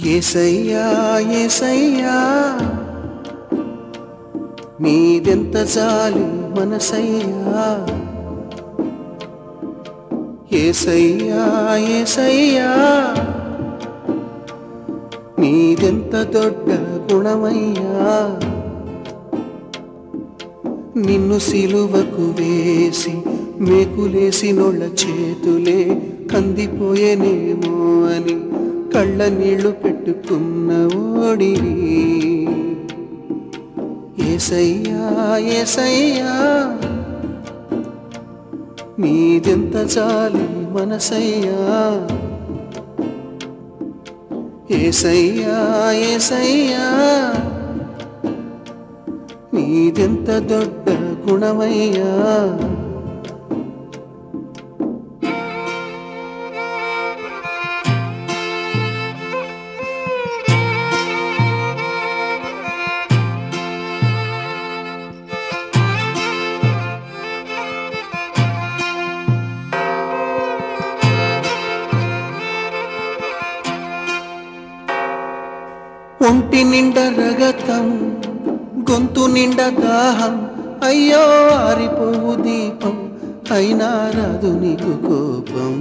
ఏసయ్యా ఏసయ్యా మీదెంత జాలి మనసయ్యా ఏసయ్యా ఏసయ్యా మీదెంత దొడ్డ గుణమయ్యా నిన్ను సిలువకు వేసి మేకులేసినోళ్ళ చేతులే కందిపోయేనేమో అని కళ్ళ నీళ్లు పెట్టుకున్న ఓడివి ఏసయ్యా ఏసయ్యా మీదెంత చాలి మనసయ్యా ఏసయ్యా ఏసయ్యా నీదెంత దొడ్డ గుణమయ్యా ఒంటి నిండా రగతం గొంతు నిండా దాహం అయ్యో ఆరిపోవు దీపం అయినా రాదు నీకు కోపం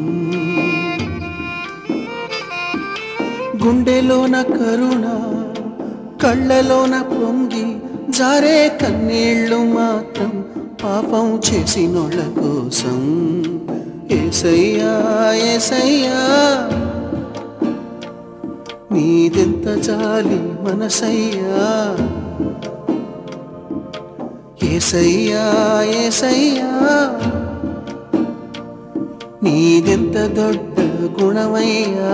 గుండెలోన కరుణ కళ్ళలోన పొంగి జారే కన్నీళ్ళు మాత్రం పాపం చేసినోళ్ళ కోసం ఏసయ్యా ఏసయ్యా నీదెంత జాలి మనసయ్యా ఏసయ్యా ఏసయ్యా నీదెంత దొడ్డ గుణమయ్యా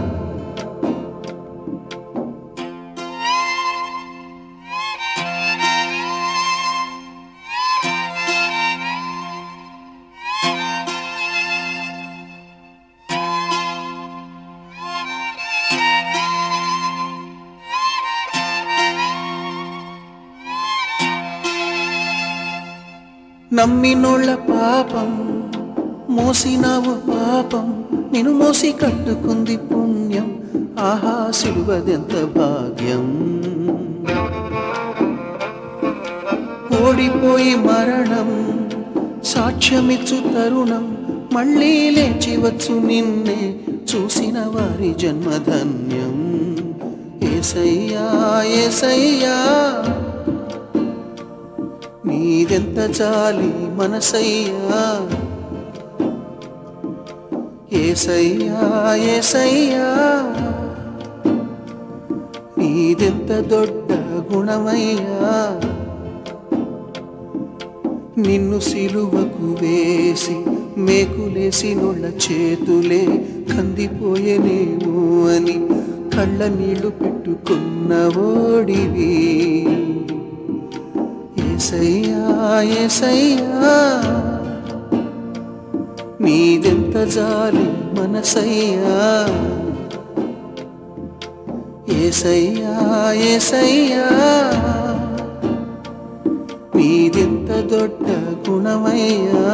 నమ్మినోళ్ళ పాపం మోసినావు పాపం నేను మోసి కట్టుకుంది పుణ్యం ఆహా సిలువదెంత భాగ్యం ఓడిపోయి మరణం సాక్ష్యమిచ్చు తరుణం మళ్ళీ లేచివచ్చు నిన్నే చూసిన వారి జన్మధన్యం ఏసయ్యా ఏసయ్యా నీదెంత చాలి మనసయ్యా ఏసయ్యా ఏసయ్యా నీదెంత దొడ్డ గుణమయ్యా నిన్ను సిలువకు వేసి మేకులేసినోళ్ళ చేతులే కందిపోయేనేమో అని కళ్ళ నీళ్లు పెట్టుకున్న ఓడివి ఏసయ్యా ఏసయ్యా నీదెంత జాలి మనసయ్యా ఏసయ్యా ఏసయ్యా నీదెంత దొడ్డ గుణమయ్యా